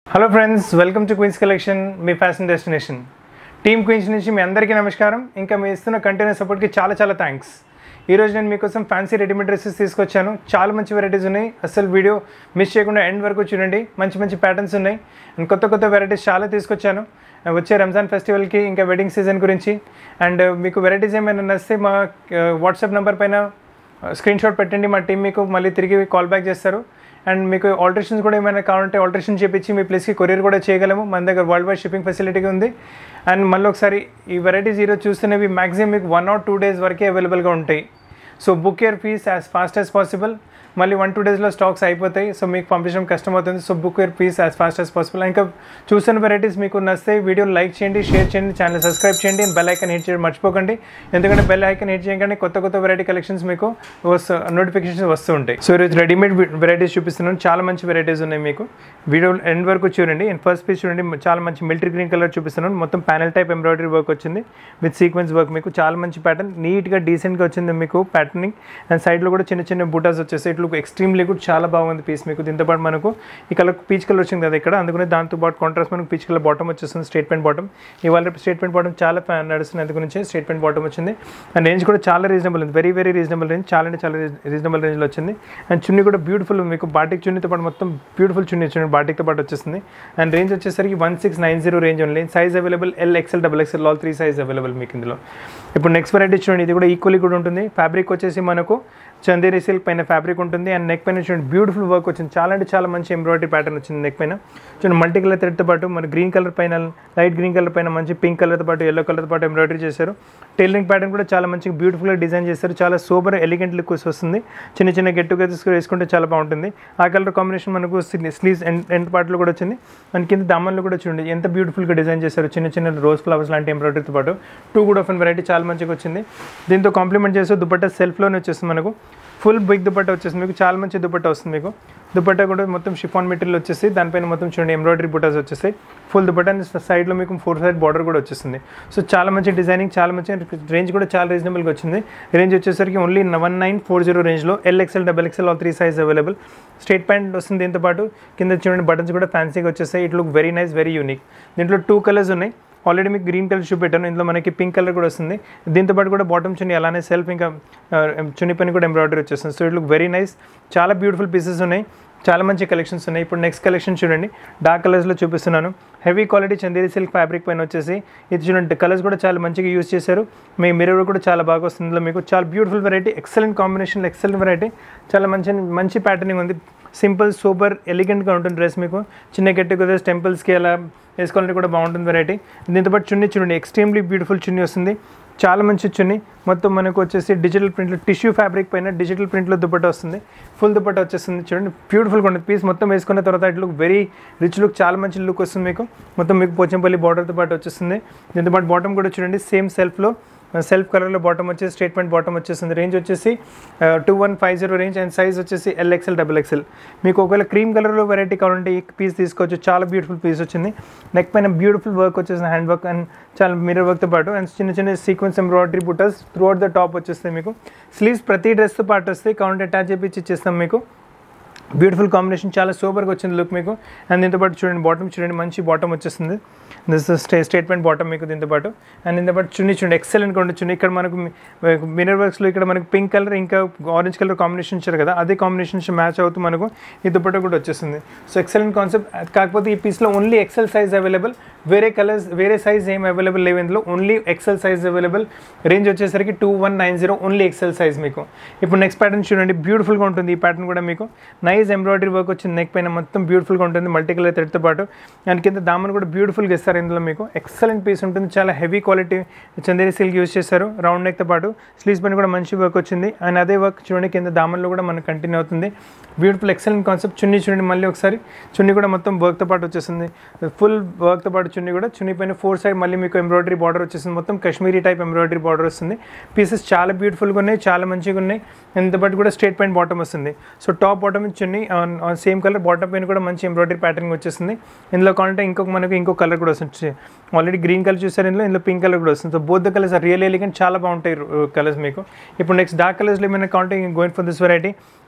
hello friends welcome to Queens collection మీ fashion destination team Queens నుంచి మీ అందరికీ నమస్కారం ఇంకా మీ ఇస్తున్న కంటిన్యూస్ సపోర్ట్కి చాలా చాలా థ్యాంక్స్ ఈరోజు నేను మీకోసం ఫ్యాన్సీ రెడీమేడ్ డ్రెస్సెస్ తీసుకొచ్చాను చాలా మంచి వెరైటీస్ ఉన్నాయి అసలు వీడియో మిస్ చేయకుండా ఎండ్ వరకు చూడండి మంచి మంచి ప్యాటర్న్స్ ఉన్నాయి అండ్ కొత్త కొత్త వెరైటీస్ చాలా తీసుకొచ్చాను వచ్చే రంజాన్ ఫెస్టివల్కి ఇంకా వెడ్డింగ్ సీజన్ గురించి అండ్ మీకు వెరైటీస్ ఏమైనా నచ్చితే మా వాట్సాప్ నెంబర్ పైన స్క్రీన్ షాట్ పెట్టండి మా టీం మీకు మళ్ళీ తిరిగి కాల్ బ్యాక్ చేస్తారు అండ్ మీకు ఆల్టరేషన్స్ కూడా ఏమైనా కావాలంటే ఆల్టరేషన్ చేపించి మీ ప్లేస్కి కొరియర్ కూడా చేయగలము మన దగ్గర వరల్డ్ వైడ్ షిప్పింగ్ ఫెసిలిటీ ఉంది అండ్ మళ్ళీ ఒకసారి ఈ వెరైటీస్ ఈరోజు చూస్తున్నవి మ్యాక్సిమం మీకు వన్ ఆర్ టూ డేస్ వరకే అవైలబుల్గా ఉంటాయి so book your pieces as fast as possible మళ్ళీ వన్ టూ డేస్లో స్టాక్స్ అయిపోతాయి సో మీకు పంపించడం కష్టం అవుతుంది so book your pieces as fast as possible ఇంకా చూసిన వెరైటీస్ మీకు నచ్చితే వీడియో లైక్ చేయండి షేర్ చేయండి ఛానల్ సబ్స్క్రైబ్ చేయండి అండ్ బెల్ ఐకన్ హిట్ చేయడం మర్చిపోకండి ఎందుకంటే బెల్ ఐకన్ హిట్ చేయగానే కొత్త కొత్త వెరైటీ కలెక్షన్స్ మీకు వస్తు నోటిఫికేషన్స్ వస్తూ ఉంటాయి సో ఈరోజు రెడీమేడ్ వెరైటీస్ చూపిస్తున్నాను చాలా మంచి వెరైటీస్ ఉన్నాయి మీకు వీడియో ఎండ్ వరకు చూడండి అండ్ ఫస్ట్ పీస్ చూడండి చాలా మంచి మిలిటరీ గ్రీన్ కలర్ చూపిస్తున్నాను మొత్తం ప్యానల్ టైప్ ఎంబ్రాయిడరీ వర్క్ వచ్చింది విత్ సీక్వెన్స్ వర్క్ మీకు చాలా మంచి ప్యాటర్న్ నీట్గా డీసెంట్గా వచ్చింది మీకు ప్యాటర్నింగ్ అండ్ సైడ్లో కూడా చిన్న చిన్న బూటాస్ వచ్చేసి ఇట్లు ఎక్స్ట్రీమ్లీ కూడా చాలా బాగుంది పీస్ మీకు దీంతో పాటు మనకు ఈ కలర్ పీచ్ కలర్ వచ్చింది కదా ఇక్కడ అందుకని దాంతో పాటు కాంట్రాస్ట్ మనకు పీచ్ కలర్ బాటమ్ వచ్చేస్తుంది స్ట్రేట్ ప్యాంట్ బాటమ్ ఇవాళ స్ట్రేట్ ప్యాంట్ బాటమ్ చాలా fa- నడుస్తుంది అందుకు నుంచి స్ట్రేట్ ప్యాంట్ బాటమ్ వచ్చింది అండ్ రేంజ్ కూడా చాలా రీజనబుల్ ఉంది వెరీ వెరీ రీజనబుల్ రేంజ్ చాలా అంటే చాలా రీజనబుల్ రేంజ్లో వచ్చింది అండ్ చున్నీ కూడా బ్యూటిఫుల్ మీకు బాటిక్ చున్నీతో పాటు మొత్తం బ్యూటిఫుల్ చున్నీ వచ్చింది బాటిక్తో పాటు వచ్చేస్తుంది అండ్ రేంజ్ వచ్చేసరికి one six nine zero range only size available L XL double XL all three size available మీకు ఇందులో ఇప్పుడు నెక్స్ట్ వెరైటీ చూడండి ఇది కూడా ఈక్వల్లీ కూడా ఉంటుంది ఫ్యాబ్రిక్ వచ్చేసి మనకు చందేరి సిల్క్ పైన ఫ్యాబ్రిక్ ఉంటుంది అండ్ నెక్ పైన చూడండి బ్యూటిఫుల్ వర్క్ వచ్చింది చాలా అంటే చాలా మంచి ఎంబ్రాయిడరీ ప్యాటర్న్ వచ్చింది నెక్ పైన చూడండి మల్టీ కలర్ థ్రెడ్తో పాటు మన గ్రీన్ కలర్ పైన లైట్ గ్రీన్ కలర్ పైన మంచి పింక్ కలర్తో పాటు ఎల్లో కలర్తో పాటు ఎంబ్రాయిడరీ చేశారు టైలరింగ్ ప్యాటర్న్ కూడా చాలా మంచి బ్యూటిఫుల్గా డిజైన్ చేస్తారు చాలా సూపర్ ఎలిగెంట్ లుక్ వస్తుంది చిన్న చిన్న గెట్ టుగెదర్స్ వేసుకుంటే చాలా బాగుంటుంది ఆ కలర్ కాంబినేషన్ మనకు స్లీవ్స్ ఎండ్ ఎండ్ పార్ట్లో కూడా వచ్చింది అండ్ కింద దామన్లో కూడా చూడండి ఎంత బ్యూటిఫుల్గా డిజైన్ చేశారు చిన్న చిన్న రోజ్ ఫ్లవర్స్ లాంటి ఎంబ్రాయిడరీతో పాటు టూ కూడా ఆఫ్ వెరైటీ చాలా మంచిగా వచ్చింది దీంతో కాంప్లిమెంట్ చేస్తూ దుపట్టా సెల్ఫ్లోనే వచ్చేస్తుంది మనకు ఫుల్ బిగ్ దుపట్టా వచ్చేస్తుంది మీకు చాలా మంచి దుపట్టా వస్తుంది మీకు దుపట్టా కూడా మొత్తం షిఫాన్ మెటీరియల్ వచ్చేసి దానిపైన మొత్తం చూడండి ఎంబ్రాయిడరీ బుటాస్ వచ్చేస్తాయి ఫుల్ దుపట్టా సైడ్లో మీకు ఫోర్ సైడ్ బార్డర్ కూడా వచ్చేస్తుంది సో చాలా మంచి డిజైనింగ్ చాలా మంచి రేంజ్ కూడా చాలా రీజనబుల్గా వచ్చింది రేంజ్ వచ్చేసరికి only one nine four zero రేంజ్లో L XL double XL all three size available straight pant వస్తుంది దీంతో పాటు కింద చూడండి బటన్స్ కూడా ఫ్యాన్సీగా వచ్చేస్తాయి it look very nice very unique దీంట్లో టూ కలర్స్ ఉన్నాయి ఆల్రెడీ మీకు గ్రీన్ కలర్ చూపెట్టాను ఇందులో మనకి పింక్ కలర్ కూడా వస్తుంది దీంతో పాటు కూడా బాటమ్ చున్నీ అలానే సెల్ఫ్ ఇంకా చున్నీ పని కూడా ఎంబ్రాయిడరీ వచ్చేస్తుంది so it look very nice చాలా బ్యూటిఫుల్ పీసెస్ ఉన్నాయి చాలా మంచి కలెక్షన్స్ ఉన్నాయి ఇప్పుడు నెక్స్ట్ కలెక్షన్ చూడండి డార్క్ కలర్స్లో చూపిస్తున్నాను heavy quality Chanderi silk fabric పైన వచ్చేసి ఇది చూడండి కలర్స్ కూడా చాలా మంచిగా యూస్ చేశారు మీ మిర్రర్ కూడా చాలా బాగా వస్తుంది ఇందులో మీకు చాలా beautiful variety excellent combination excellent variety చాలా మంచి మంచి ప్యాటర్నింగ్ ఉంది సింపుల్ సూపర్ ఎలిగెంట్గా ఉంటుంది డ్రెస్ మీకు చిన్న గెట్ టుగెదర్స్ టెంపుల్స్కి అలా వేసుకోవాలంటే కూడా బాగుంటుంది వెరైటీ దీంతో పాటు చున్నీ చూడండి ఎక్స్ట్రీమ్లీ బ్యూటిఫుల్ చున్నీ వస్తుంది చాలా మంచి చున్నీ మొత్తం మనకు వచ్చేసి డిజిటల్ ప్రింట్లో టిష్యూ ఫ్యాబ్రిక్ పైన డిజిటల్ ప్రింట్లో దుపట్టా వస్తుంది ఫుల్ దుపట్టా వచ్చేస్తుంది చూడండి బ్యూటిఫుల్గా ఉంటుంది పీస్ మొత్తం వేసుకున్న తర్వాత it look very rich look చాలా మంచి లుక్ వస్తుంది మీకు మొత్తం మీకు పోచంపల్లి బార్డర్తో పాటు వచ్చేస్తుంది దీంతో పాటు బాటమ్ కూడా చూడండి సేమ్ సెల్ఫ్లో సెల్ఫ్ కలర్లో బాటమ్ వచ్చేసి స్టేట్మెంట్ బాటమ్ వచ్చేస్తుంది రేంజ్ వచ్చేసి two one five zero range and size వచ్చేసి ఎల్ ఎక్సెల్ డబుల్ ఎక్సెల్ మీకు ఒకవేళ క్రీమ్ కలర్లో వెరైటీ కావాలంటే ఈ పీస్ తీసుకోవచ్చు చాలా బ్యూటిఫుల్ పీస్ వచ్చింది నెక్ పైన బ్యూటిఫుల్ వర్క్ వచ్చేసింది హ్యాండ్ వర్క్ అండ్ చాలా మిర్రర్ వర్క్తో పాటు అండ్ చిన్న చిన్న సీక్వెన్స్ ఎంబ్రాయిడరీ బుటర్స్ త్రూ అవుట్ ద టాప్ వచ్చేస్తాయి మీకు స్లీవ్స్ ప్రతి డ్రెస్తో పాటు వస్తాయి కౌంటర్ అటాచ్ చేపించి ఇచ్చేస్తాం మీకు బ్యూటిఫుల్ కాంబినేషన్ చాలా సూపర్గా వచ్చింది లుక్ మీకు అండ్ దీంతో పాటు చూడండి బాటమ్ చూడండి మంచి బాటమ్ వచ్చేస్తుంది దిస్ స్టే స్టేట్మెంట్ బాటమ్ మీకు దీంతో పాటు అండ్ దీంతో పాటు చున్నీ చూడండి ఎక్సలెంట్గా ఉంటుంది చున్నీ ఇక్కడ మనకు మినర్ వర్క్స్లో ఇక్కడ మనకు పింక్ కలర్ ఇంకా ఆరెంజ్ కలర్ కాంబినేషన్ ఇచ్చారు కదా అదే కాంబినేషన్ మ్యాచ్ అవుతూ మనకు ఈ దుపట్టా కూడా వచ్చేస్తుంది సో ఎక్సలెంట్ కాన్సెప్ట్ కాకపోతే ఈ పీస్లో ఓన్లీ ఎక్సెల్ సైజ్ అవైలబుల్ వేరే కలర్స్ వేరే సైజ్ ఏం అవైలబుల్ లేవు ఇందులో only XL size available range వచ్చేసరికి two one nine zero only XL size మీకు ఇప్పుడు నెక్స్ట్ ప్యాటర్న్ చూడండి బ్యూటిఫుల్గా ఉంటుంది ఈ ప్యాటర్న్ కూడా మీకు నైస్ ఎంబ్రాయిడరీ వర్క్ వచ్చింది నెక్ పైన మొత్తం బ్యూటిఫుల్గా ఉంటుంది మల్టీ కలర్ థ్రెడ్తో పాటు అండ్ కింద దామన్ కూడా బ్యూటిఫుల్గా ఇస్తారు ఇందులో మీకు ఎక్సలెంట్ పీస్ ఉంటుంది చాలా heavy quality Chanderi silk use చేస్తారు రౌండ్ నెక్తో పాటు స్లీవ్స్ పైన కూడా మంచి వర్క్ వచ్చింది అండ్ అదే వర్క్ చూడండి కింద దామన్లో కూడా మనకు కంటిన్యూ అవుతుంది బ్యూటిఫుల్ ఎక్సలెంట్ కాన్సెప్ట్ చున్నీ చూడండి మళ్ళీ ఒకసారి చున్నీ కూడా మొత్తం వర్క్తో పాటు వచ్చేసింది ఫుల్ వర్క్తో పాటు చున్నీ కూడా చున్నీ పైన ఫోర్ సైడ్ మళ్ళీ మీకు ఎంబ్రాయిడరీ బార్డర్ వచ్చేసింది మొత్తం కాశ్మీరీ టైప్ ఎంబ్రాయిడరీ బార్డర్ వస్తుంది పీసెస్ చాలా బ్యూటిఫుల్గా ఉన్నాయి చాలా మంచిగా ఉన్నాయి అండ్ పాటు కూడా స్ట్రేట్ పాయింట్ బాటమ్ వస్తుంది so top bottom chunni same colour bottom పైన కూడా మంచి ఎంబ్రాయిడరీ ప్యాటర్న్ వచ్చేసింది ఇందులో కావాలంటే ఇంకొక మనకు ఇంకో కలర్ కూడా వస్తుంది ఆల్రెడీ గ్రీన్ కలర్ చూసారు ఇందులో ఇందులో పింక్ కలర్ కూడా వస్తుంది so both the colours are real elegant చాలా బాగుంటాయి కలర్స్ మీకు ఇప్పుడు నెక్స్ట్ డార్క్ కలర్స్లో ఏమైనా కావాలంటే going for this variety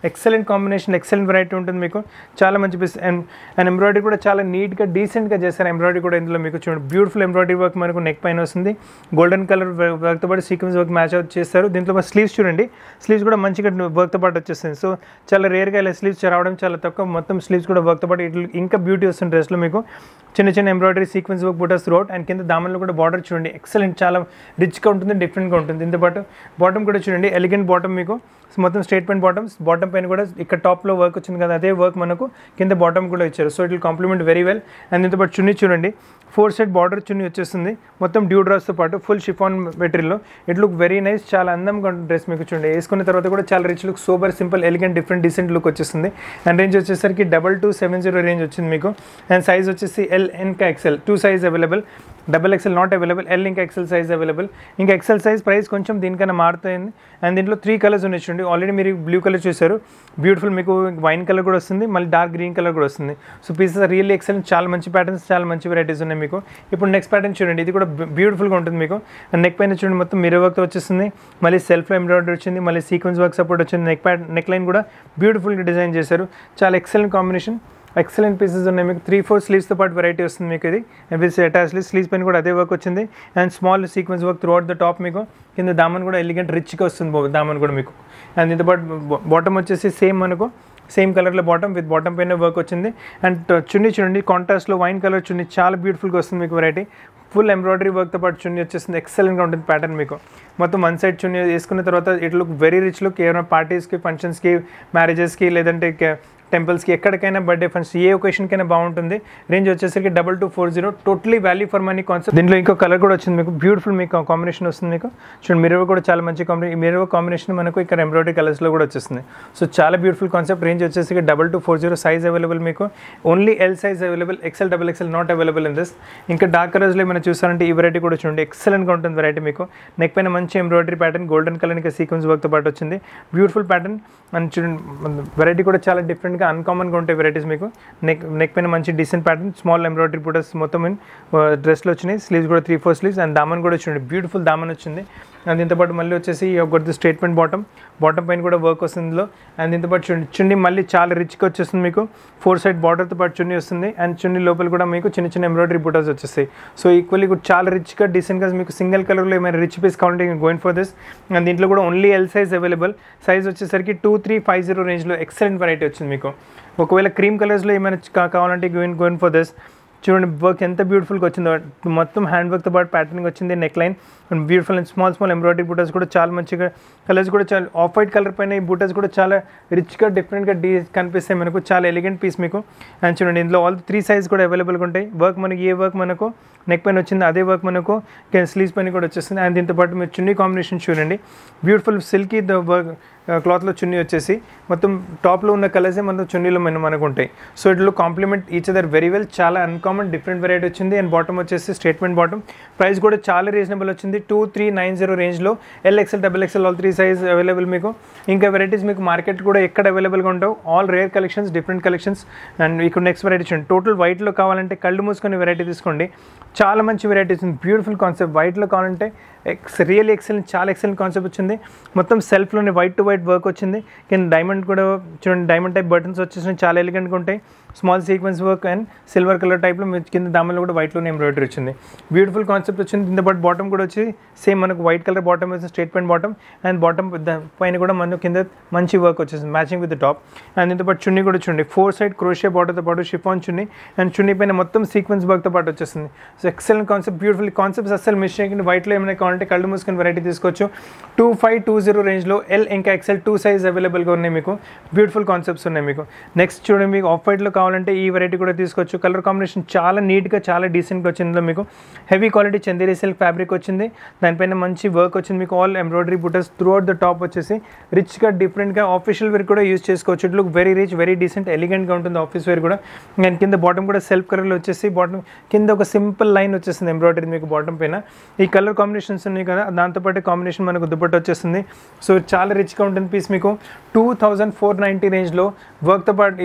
excellent combination excellent variety ఉంటుంది మీకు చాలా మంచి పీస్ అండ్ అండ్ ఎంబ్రాయిడరీ కూడా చాలా నీట్గా డీసెంట్గా చేస్తారు ఎంబ్రాయిడరీ కూడా ఇందులో మీకు చూడండి బ్యూటిఫుల్ ఎంబ్రాయిడరీ వర్క్ మనకు నెక్ పైన వస్తుంది గోల్డెన్ కలర్ వర్క్తో పాటు సీక్వెన్స్ వర్క్ మ్యాచ్ అవుట్ చేస్తారు దీంట్లో స్లీవ్స్ చూడండి స్లీవ్స్ కూడా మంచిగా వర్క్తో పాటు వచ్చేస్తుంది సో చాలా రేర్గా ఇలా స్లీవ్స్ రావడం చాలా తక్కువ మొత్తం స్లీవ్స్ కూడా వర్క్తో పాటు ఇట్లా ఇంకా బ్యూటీ వస్తుంది డ్రెస్లో మీకు చిన్న చిన్న ఎంబ్రాయిడరీ సీక్వెన్స్ వర్క్ బుటస్ రోడ్ అండ్ కింద దామన్లో కూడా బార్డర్ చూడండి ఎక్సలెంట్ చాలా రిచ్గా ఉంటుంది డిఫరెంట్గా ఉంటుంది దీంతో పాటు బాటమ్ కూడా చూడండి ఎలిగెంట్ బాటమ్ మీకు మొత్తం స్ట్రేట్ పెయింట్ బాటమ్స్ బాటమ్ పైన కూడా ఇక్కడ టాప్లో వర్క్ వచ్చింది కదా అదే వర్క్ మనకు కింద బాటమ్ కూడా ఇచ్చారు so it will complement very well and దీంతో పాటు చున్నీ చూడండి ఫోర్ సైడ్ బార్డర్ చున్నీ వచ్చేస్తుంది మొత్తం డ్యూ డ్రాస్తో పాటు ఫుల్ షిఫాన్ మెటీరియల్లో ఇట్ లుక్ వెరీ నైస్ చాలా అందంగా ఉంటుంది డ్రెస్ మీకు చూడండి వేసుకున్న తర్వాత కూడా చాలా rich look super simple elegant different decent look వచ్చేస్తుంది అండ్ రేంజ్ వచ్చేసరికి double two seven zero range వచ్చింది మీకు అండ్ సైజ్ వచ్చేసి ఎల్ ఇంకా XL two size available double XL not available L ఇంకా ఎక్సెల్ సైజ్ అవైలబుల్ ఇంకా ఎక్సెల్ సైజ్ ప్రైస్ కొంచెం దీనికన్నా మారుతుంది అండ్ దీంట్లో త్రీ కలర్స్ ఉన్నాయి చూడండి ఆల్రెడీ మీరు బ్లూ కలర్ చూసారు బ్యూటిఫుల్ మీకు వైన్ కలర్ కూడా వస్తుంది మళ్ళీ డార్క్ గ్రీన్ కలర్ కూడా వస్తుంది సో పీసెస్ రియల్లీ ఎక్సలెంట్ చాలా మంచి ప్యాటర్న్స్ చాలా మంచి వెరైటీస్ ఉన్నాయి మీకు ఇప్పుడు నెక్స్ట్ ప్యాటర్న్ చూడండి ఇది కూడా బ్యూటిఫుల్గా ఉంటుంది మీకు నెక్ పైన చూడండి మొత్తం మిర్రర్ వర్క్తో వచ్చేస్తుంది మళ్ళీ సెల్ఫ్ ఎంబ్రాయిడరీ వచ్చింది మళ్ళీ సీక్వెన్స్ వర్క్ సపోర్ట్ వచ్చింది నెక్ ప్యాట్ నెక్ లైన్ కూడా బ్యూటిఫుల్గా డిజైన్ చేశారు చాలా ఎక్సలెంట్ కాంబినేషన్ ఎక్సలెంట్ పీసెస్ ఉన్నాయి మీకు త్రీ ఫోర్ స్లీవ్స్తో పాటు వెరైటీ వస్తుంది మీకు ఇది విత్ అటాచ్ స్లీవ్స్ పైన కూడా అదే వర్క్ వచ్చింది and small sequence work throughout the top మీకు కింద దామన్ కూడా ఎలిగెంట్ రిచ్గా వస్తుంది బో- దామన్ కూడా మీకు అండ్ దీంతో పాటు బాటమ్ వచ్చేసి సేమ్ మనకు సేమ్ కలర్లో బాటమ్ విత్ బాటమ్ పైన వర్క్ వచ్చింది అండ్ చున్నీ చూడండి కాంట్రాస్ట్లో వైన్ కలర్ చున్నీ చాలా బ్యూటిఫుల్గా వస్తుంది మీకు వెరైటీ ఫుల్ ఎంబ్రాయిడరీ వర్క్తో పాటు చున్నీ వచ్చేస్తుంది ఎక్సలెంట్గా ఉంటుంది ప్యాటర్న్ మీకు మొత్తం వన్ సైడ్ చున్నీ వేసుకున్న తర్వాత it look very rich look ఏమైనా పార్టీస్కి ఫంక్షన్స్కి మ్యారేజెస్కి లేదంటే క- టెంపుల్స్కి ఎక్కడికైనా బర్త్డే ఫంక్షన్ ఏ ఒకేషన్కైనా బాగుంటుంది రేంజ్ వచ్చేసరికి double two four zero totally value for money concept దీంట్లో ఇంకో కలర్ కూడా వచ్చింది మీకు బ్యూటిఫుల్ మీకు కాంబినేషన్ వస్తుంది మీకు చూడండి మిరర్ కూడా చాలా మంచి కాంబినేషన్ మిరర్ కాంబినేషన్ మనకు ఇక్కడ ఎంబ్రాయిడరీ కలర్స్లో కూడా వచ్చేస్తుంది సో చాలా బ్యూటిఫుల్ కాన్సెప్ట్ రేంజ్ వచ్చేసి double two four zero size available మీకు only L size available XL double XL not available in this ఇంకా డార్క్ కలర్స్లో ఏమైనా చూసారంటే ఈ వెరైటీ కూడా చూడండి ఎక్సలెంట్గా ఉంటుంది వెరైటీ మీకు నెక్ పైన మంచి ఎంబ్రాయిడరీ ప్యాటర్న్ గోల్డెన్ కలర్ ఇంకా సీక్వెన్స్ వర్క్తో పాటు వచ్చింది బ్యూటిఫుల్ ప్యాటర్న్ అండ్ చూడండి వెరైటీ కూడా చాలా డిఫరెంట్గా అన్కామన్గా ఉంటాయి వెరైటీస్ మీకు నెక్ నెక్ పైన మంచి డీసెంట్ ప్యాటర్న్ స్మాల్ ఎంబ్రాయిడరీ బుటస్ మొత్తం ఇన్ డ్రెస్లో వచ్చినాయి స్లీవ్స్ కూడా త్రీ ఫోర్ స్లీవ్స్ అండ్ దామన్ కూడా చూడండి బ్యూటిఫుల్ దామన్ వచ్చింది అండ్ దీంతో పాటు మళ్ళీ వచ్చేసి ఒకటి స్టేట్మెంట్ బాటమ్ బాటమ్ పైన కూడా వర్క్ వస్తుంది ఇందులో అండ్ దీంతో పాటు చుండి చుండి మళ్ళీ చాలా రిచ్గా వచ్చేస్తుంది మీకు ఫోర్ సైడ్ బార్డర్తో పాటు చున్నీ వస్తుంది అండ్ చున్నీ లోపల కూడా మీకు చిన్న చిన్న ఎంబ్రాయిడరీ బుటాస్ వచ్చేస్తాయి సో ఈక్వల్లీ కూడా చాలా రిచ్గా డీసెంట్గా మీకు సింగిల్ కలర్లో ఏమైనా రిచ్ పీస్ కావాలంటే గోయింగ్ ఫర్ దిస్ అండ్ దీంట్లో కూడా only L size available size వచ్చేసరికి టూ త్రీ ఫైవ్ జీరో రేంజ్లో ఎక్సలెంట్ వెరైటీ వచ్చింది మీకు ఒకవేళ క్రీమ్ కలర్స్లో ఏమైనా కా- కావాలంటే గోయిన్ గోయిన్ ఫర్ దిస్ చూడండి వర్క్ ఎంత బ్యూటిఫుల్గా వచ్చిందో మొత్తం హ్యాండ్ వర్క్తో పాటు ప్యాటర్నింగ్ వచ్చింది neckline and beautiful and small small embroidery బూటస్ కూడా చాలా మంచిగా కలర్స్ కూడా చాలా ఆఫ్ వైట్ కలర్ పైన ఈ బూటస్ కూడా చాలా రిచ్గా డిఫరెంట్గా డీ కనిపిస్తాయి మనకు చాలా ఎలిగెంట్ పీస్ మీకు అండ్ చూడండి ఇందులో ఆల్ త్రీ సైజ్ కూడా అవైలబుల్గా ఉంటాయి వర్క్ మనకి ఏ వర్క్ మనకు నెక్ పైన వచ్చింది అదే వర్క్ మనకు స్లీవ్స్ పైన కూడా వచ్చేస్తుంది అండ్ దీంతో పాటు మీరు చున్నీ కాంబినేషన్ చూడండి బ్యూటిఫుల్ సిల్కీ ద వర్క్ క్లాత్లో చున్నీ వచ్చేసి మొత్తం టాప్లో ఉన్న కలర్సే మన చున్నీలో మన మనకు ఉంటాయి సో ఇట్లో complement each other very well చాలా అన్కామన్ డిఫరెంట్ వెరైటీ వచ్చింది అండ్ బాటమ్ వచ్చేసి స్టేట్మెంట్ బాటమ్ ప్రైస్ కూడా చాలా రీజనబుల్ వచ్చింది టూ త్రీ నైన్ జీరో రేంజ్లో L XL double XL all three size available మీకు ఇంకా వెరైటీస్ మీకు మార్కెట్ కూడా ఎక్కడ అవైలబుల్గా ఉంటావు all rare collections different collections and ఇక్కడ నెక్స్ట్ వెరైటీ చూడండి టోటల్ వైట్లో కావాలంటే కళ్ళు మూసుకొని వెరైటీ తీసుకోండి చాలా మంచి వెరైటీస్ ఉంది బ్యూటిఫుల్ కాన్సెప్ట్ వైట్లో కావాలంటే ఎక్స్ రియల్లీ ఎక్సలెంట్ చాలా ఎక్సలెంట్ కాన్సెప్ట్ వచ్చింది మొత్తం సెల్ఫ్లోనే వైట్ టు వైట్ వర్క్ వచ్చింది కింద డైమండ్ కూడా చూడండి డైమండ్ టైప్ బటన్స్ వచ్చేసి చాలా ఎలిగెంట్గా ఉంటాయి small sequence work and silver colour టైప్లో మీరు కింద దామలో కూడా వైట్లోనే ఎంబ్రాయిడరీ వచ్చింది బ్యూటిఫుల్ కాన్సెప్ట్ వచ్చింది దీంతో పాటు బాటమ్ కూడా వచ్చి సేమ్ మనకు వైట్ కలర్ బాటమ్ వచ్చి స్టేట్మెంట్ బాటమ్ అండ్ బాటమ్ పైన కూడా మనకు కింద మంచి వర్క్ వచ్చేసింది మ్యాచింగ్ విత్ టాప్ అండ్ దీంతో పాటు చున్నీ కూడా చూడండి ఫోర్ సైడ్ క్రోషియా బాటర్తో పాటు షిఫాన్ చున్నీ అండ్ చున్నీ పైన మొత్తం సీక్వెన్స్ వర్క్తో పాటు వచ్చేస్తుంది so excellent concept beautiful concepts అసలు మిస్ చేయకుండా వైట్లో ఏమైనా కావాలంటే కళ్ళు మూసుకొని వెరైటీ తీసుకోవచ్చు టూ ఫైవ్ టూ జీరో రేంజ్లో ఎల్ ఇంకా ఎక్సెల్ టూ సైజ్ అవైలబుల్గా ఉన్నాయి మీకు బ్యూటిఫుల్ కాన్సెప్ట్స్ ఉన్నాయి మీకు నెక్స్ట్ చూడండి మీకు ఆఫ్ వైట్లో కావాలంటే ఈ వెరైటీ కూడా తీసుకోవచ్చు కలర్ కాంబినేషన్ చాలా నీట్గా చాలా డీసెంట్గా వచ్చింది ఇందులో మీకు heavy quality Chanderi silk fabric వచ్చింది దానిపైన మంచి వర్క్ వచ్చింది మీకు ఆల్ ఎంబ్రాయిడరీ బుటర్స్ త్రూ అవుట్ ద టాప్ వచ్చేసి రిచ్గా డిఫరెంట్గా ఆఫీషియల్ వేర్ కూడా యూస్ చేసుకోవచ్చు it look very rich very decent ఎలిగెంట్గా ఉంటుంది ఆఫీస్ వేర్ కూడా అండ్ కింద బాటమ్ కూడా సెల్ఫ్ కలర్లో వచ్చేసి బాటమ్ కింద ఒక సింపుల్ లైన్ వచ్చేసింది ఎంబ్రాయిడరీ మీకు బాటమ్ పైన ఈ కలర్ కాంబినేషన్స్ ఉన్నాయి కదా దాంతోపాటు కాంబినేషన్ మనకు దుప్పట్టు వచ్చేస్తుంది సో చాలా రిచ్గా ఉంటుంది పీస్ మీకు టూ థౌజండ్ ఫోర్ నైంటీ రేంజ్లో వర్క్తో పాటు ఈ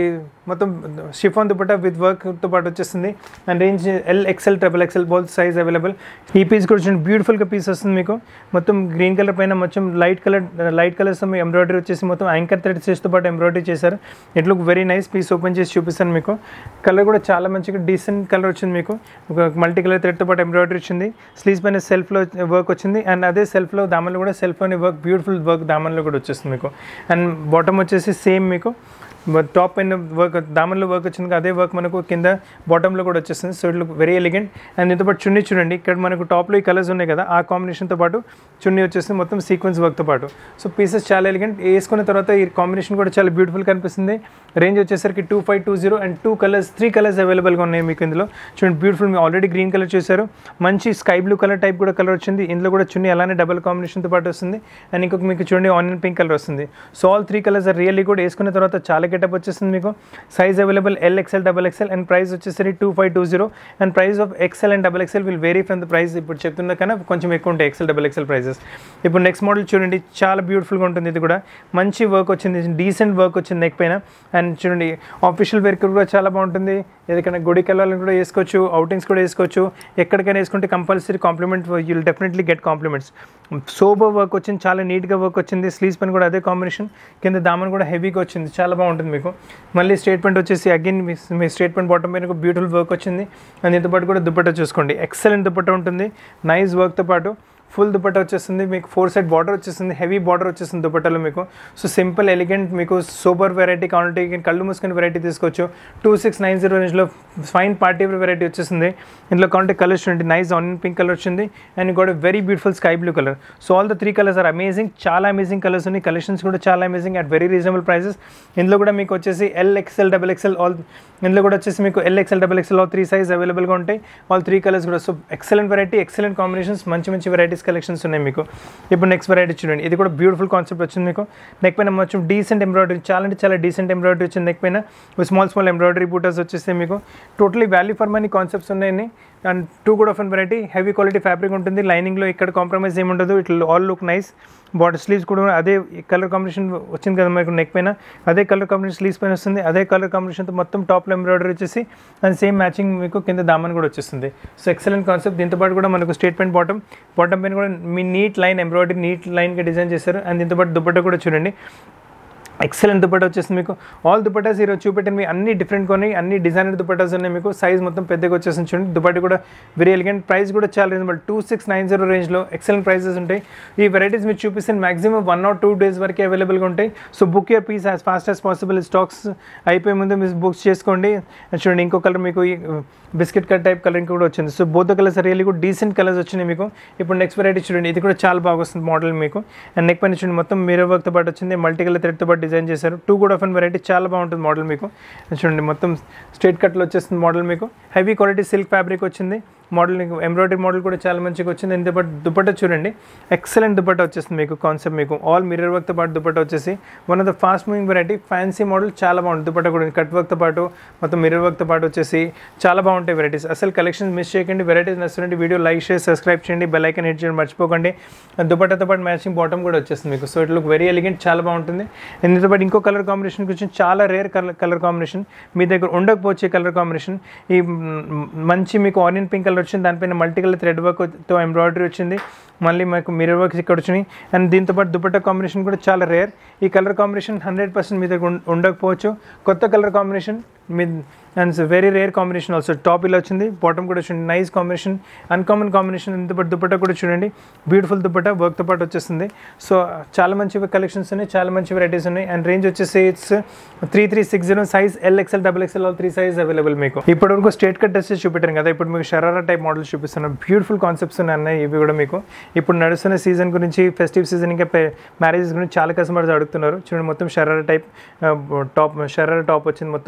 మొత్తం షిఫాన్ దుపట్టా విత్ వర్క్తో పాటు వచ్చేస్తుంది and range L XL triple XL both size available ఈ పీస్ కూడా చూడండి బ్యూటిఫుల్గా పీస్ వస్తుంది మీకు మొత్తం గ్రీన్ కలర్ పైన మొత్తం light colour light colours embroidery వచ్చేసి మొత్తం యాంకర్ థ్రెడ్ చేస్తూ పాటు ఎంబ్రాయిడరీ చేశారు it look very nice piece open చేసి చూపిస్తాను మీకు కలర్ కూడా చాలా మంచిగా డీసెంట్ కలర్ వచ్చింది మీకు ఒక మల్టీ కలర్ థ్రెడ్తో పాటు ఎంబ్రాయిడరీ వచ్చింది స్లీవ్స్ పైన సెల్ఫ్లో వర్క్ వచ్చింది అండ్ అదే సెల్ఫ్లో దామన్లో కూడా సెల్ఫ్లోని వర్క్ బ్యూటిఫుల్ వర్క్ దామన్లో కూడా వచ్చేస్తుంది మీకు అండ్ బాటమ్ వచ్చేసి సేమ్ మీకు టాప్ పైన వర్క్ దామన్లో వర్క్ వచ్చింది అదే వర్క్ మనకు కింద బాటంలో కూడా వచ్చేస్తుంది so it look very elegant and దీంతో పాటు చున్నీ చూడండి ఇక్కడ మనకు టాప్లో ఈ కలర్స్ ఉన్నాయి కదా ఆ కాంబినేషన్తో పాటు చున్నీ వచ్చేస్తుంది మొత్తం సీక్వెన్స్ వర్క్తో పాటు సో పీసెస్ చాలా ఎలిగెంట్ వేసుకున్న తర్వాత ఈ కాంబినేషన్ కూడా చాలా బ్యూటిఫుల్ కనిపిస్తుంది రేంజ్ వచ్చేసరికి two five two zero and two colours three colours అవైలబుల్గా ఉన్నాయి మీకు ఇందులో చూడండి బ్యూటిఫుల్ మీరు ఆల్రెడీ గ్రీన్ కలర్ చూసారు మంచి స్కై బ్లూ కలర్ టైప్ కూడా కలర్ వచ్చింది ఇందులో కూడా చున్నీ అలానే డబల్ కాంబినేషన్తో పాటు వస్తుంది అండ్ ఇంకొక మీకు చూడండి ఆనియన్ పింక్ కలర్ వస్తుంది so all three colours are really కూడా వేసుకున్న తర్వాత చాలా గెటప్ వచ్చేస్తుంది మీకు size available L XL double XL and price వచ్చేసరికి two five two zero and price of XL and double XL will vary from the price ఇప్పుడు చెప్తున్న కన్నా కొంచెం ఎక్కువ ఉంటాయి ఎక్సెల్ డబల్ ఎక్సెల్ ప్రైసెస్ ఇప్పుడు నెక్స్ట్ మోడల్ చూడండి చాలా బ్యూటిఫుల్గా ఉంటుంది ఇది కూడా మంచి వర్క్ వచ్చింది డీసెంట్ వర్క్ వచ్చింది నెక్ పైన అండ్ చూడండి ఆఫీషియల్ వేర్ కూడా చాలా బాగుంటుంది ఏదైనా గుడికి వెళ్ళాలని కూడా వేసుకోవచ్చు అవుటింగ్స్ కూడా వేసుకోవచ్చు ఎక్కడికైనా వేసుకుంటే compulsory compliment you'll definitely get compliments sober work వచ్చింది చాలా నీట్గా వర్క్ వచ్చింది స్లీవ్స్ పైన కూడా అదే కాంబినేషన్ కింద దామన్ కూడా హెవీగా వచ్చింది చాలా బాగుంటుంది మీకు మళ్ళీ స్టేట్మెంట్ వచ్చేసి అగైన్ మీ స్టేట్మెంట్ బాటమ్ పైన బ్యూటిఫుల్ వర్క్ వచ్చింది అండ్ దీంతో పాటు కూడా దుపట్టా చూసుకోండి ఎక్సలెంట్ దుపట్టా ఉంటుంది నైస్ వర్క్తో పాటు ఫుల్ దుపట్టా వచ్చేస్తుంది మీకు ఫోర్ సైడ్ బార్డర్ వచ్చేస్తుంది హెవీ బార్డర్ వచ్చేస్తుంది దుపట్టాలో మీకు సో సింపుల్ ఎలిగెంట్ మీకు సూపర్ వెరైటీ కావాలంటే కళ్ళు మూసుకుని వెరైటీ తీసుకోవచ్చు టూ సిక్స్ నైన్ జీరో రేంజ్లో ఫైన్ పార్టీ వెరైటీ వచ్చేస్తుంది ఇందులో కావాలంటే కలర్స్ చూడండి నైస్ ఆనియన్ పింక్ కలర్ వచ్చింది అండ్ కూడా very beautiful sky blue colour so all the three colours are amazing చాలా అమేజింగ్ కలర్స్ ఉన్నాయి కలెక్షన్స్ కూడా చాలా amazing at very reasonable prices ఇందులో కూడా మీకు వచ్చేసి L XL double XL all ఇందులో కూడా వచ్చేసి మీకు L XL double XL all three size అవైలబుల్గా ఉంటాయి ఆల్ త్రీ కలర్స్ కూడా so excellent variety excellent combinations మంచి మంచి వెరైటీస్ కలెక్షన్స్ ఉన్నాయి మీకు ఇప్పుడు నెక్స్ట్ వెరైటీ చూడండి ఇది కూడా బ్యూటిఫుల్ కాన్సెప్ట్ వచ్చింది మీకు నెక్ పైన మొత్తం డీసెంట్ ఎంబ్రాయిడరీ చాలా అంటే చాలా డీసెంట్ ఎంబ్రాయిడరీ వచ్చింది నెక్ పైన స్మాల్ స్మాల్ ఎంబ్రాయిడరీ బూటర్స్ వచ్చేస్తే మీకు totally value for money concepts ఉన్నాయని అండ్ టూ కూడా of and variety heavy quality fabric ఉంటుంది లైనింగ్లో ఇక్కడ కాంప్రమైజ్ ఏమి ఉండదు it all look nice body sleeves కూడా అదే కలర్ కాంబినేషన్ వచ్చింది కదా మనకు నెక్ పైన అదే కలర్ కాంబినేషన్ స్లీవ్స్ పైన వస్తుంది అదే కలర్ కాంబినేషన్తో మొత్తం టాప్లో ఎంబ్రాయిడరీ వచ్చేసి అండ్ సేమ్ మ్యాచింగ్ మీకు కింద దామన్ కూడా వచ్చేస్తుంది సో ఎక్సలెంట్ కాన్సెప్ట్ దీంతో పాటు కూడా మనకు స్టేట్మెంట్ బాటమ్ బాటమ్ పైన కూడా మీ నీట్ లైన్ ఎంబ్రాయిడరీ నీట్ లైన్గా డిజైన్ చేశారు అండ్ దీంతో పాటు దుపట్టా కూడా చూడండి ఎక్సలెంట్ దుపట్టా వచ్చేసింది మీకు ఆల్ దుపట్టాస్ ఈరోజు చూపెట్టిన మీ అన్ని డిఫరెంట్ కొన్ని అన్ని డిజైనర్ దుపట్టాస్ ఉన్నాయి మీకు సైజ్ మొత్తం పెద్దగా వచ్చేసింది చూడండి దుపట్టి కూడా వెరీ ఎలిగెంట్ ప్రైస్ కూడా చాలా reasonable two six nine zero రేంజ్లో ఎక్సలెంట్ ప్రైసెస్ ఉంటాయి ఈ వెరైటీస్ మీరు చూపిస్తే maximum one or two days వరకే అవైలబుల్గా ఉంటాయి so book your piece as fast as possible stocks అయిపోయే ముందు మీరు బుక్ చేసుకోండి చూడండి ఇంకో కలర్ మీకు ఈ బిస్కెట్ కలర్ టైప్ కలర్ కూడా వచ్చింది సో బోత్ కలర్స్ రియల్లీ కూడా డీసెంట్ కలర్స్ వచ్చినాయి మీకు ఇప్పుడు నెక్స్ట్ వెరైటీ చూడండి ఇది కూడా చాలా బాగా వస్తుంది మోడల్ మీకు అండ్ నెక్ పైన చూడండి మొత్తం మీరర్ వర్క్తో పాటు వచ్చింది మల్టీ కలర్ థ్రెడ్తో పాటు డిజైన్ చేశారు టూ కూడా ఆఫ్ అండ్ వెరైటీ చాలా బాగుంటుంది మోడల్ మీకు చూడండి మొత్తం స్ట్రేట్ కట్లో వచ్చేస్తుంది మోడల్ మీకు హెవీ క్వాలిటీ సిల్క్ ఫ్యాబ్రిక్ వచ్చింది మోడల్ మీకు ఎంబ్రాయిడరీ మోడల్ కూడా చాలా మంచిగా వచ్చింది ఇంత పాటు దుపట్టా చూడండి ఎక్సలెంట్ దుపట్టా వచ్చేస్తుంది మీకు కాన్సెప్ట్ మీకు ఆల్ మిర్రర్ వర్క్తో పాటు దుపట్టా వచ్చేసి one of the fast moving variety fancy model చాలా బాగుంటుంది దుపట్టా కూడా కట్ వర్క్తో పాటు మొత్తం మిర్రర్ వర్క్తో పాటు వచ్చేసి చాలా బాగుంటాయి వెరైటీస్ అసలు కలెక్షన్స్ మిస్ చేయకండి వెరైటీస్ నచ్చినట్టు వీడియో లైక్ షేర్ సబ్స్క్రైబ్ చేయండి బెల్ ఐకన్ హిట్ చేయండి మర్చిపోకండి దుపట్టాతో పాటు మ్యాచింగ్ బాటమ్ కూడా వచ్చేస్తుంది మీకు so it look very elegant చాలా బాగుంటుంది దీంతో పాటు ఇంకో కలర్ కాంబినేషన్ గురించి చాలా రేర్ కలర్ కలర్ కాంబినేషన్ మీ దగ్గర ఉండకపోవచ్చే కలర్ కాంబినేషన్ ఈ మ్, మంచి మీకు ఆనియన్ పింక్ కలర్ వచ్చింది దానిపైన మల్టీ కలర్ థ్రెడ్ వర్క్తో ఎంబ్రాయిడరీ వచ్చింది మళ్ళీ మనకు మిర్రర్ వర్క్స్ ఇక్కడ వచ్చినాయి అండ్ దీంతో పాటు దుపట్టా కాంబినేషన్ కూడా చాలా రేర్ ఈ కలర్ కాంబినేషన్ హండ్రెడ్ పర్సెంట్ మీ దగ్గర ఉం- ఉండకపోవచ్చు కొత్త కలర్ కాంబినేషన్ మీ and very rare combination also top ఇలా వచ్చింది బాటమ్ కూడా చూడండి నైస్ కాంబినేషన్ అన్కామన్ కాంబినేషన్ దీంతో పాటు దుపట్టా కూడా చూడండి బ్యూటిఫుల్ దుపట్టా వర్క్తో పాటు వచ్చేస్తుంది సో చాలా మంచి కలెక్షన్స్ ఉన్నాయి చాలా మంచి వెరైటీస్ ఉన్నాయి అండ్ రేంజ్ వచ్చేసి it's three three six zero size L XL double XL all three size available మీకు ఇప్పటి వరకు స్ట్రేట్ కట్ డ్రెస్సెస్ చూపెట్టాను కదా ఇప్పుడు మీకు షరారా టైప్ మోడల్స్ చూపిస్తున్నాను బ్యూటిఫుల్ కాన్సెప్ట్స్ ఉన్నాయి అన్నయ్య ఇవి కూడా మీకు ఇప్పుడు నడుస్తున్న సీజన్ గురించి ఫెస్టివ్ సీజన్ ఇంకా మ్యారేజెస్ గురించి చాలా కస్టమర్స్ అడుగుతున్నారు చూడండి మొత్తం sharara type top sharara top వచ్చింది మొత్తం మీకు మంచి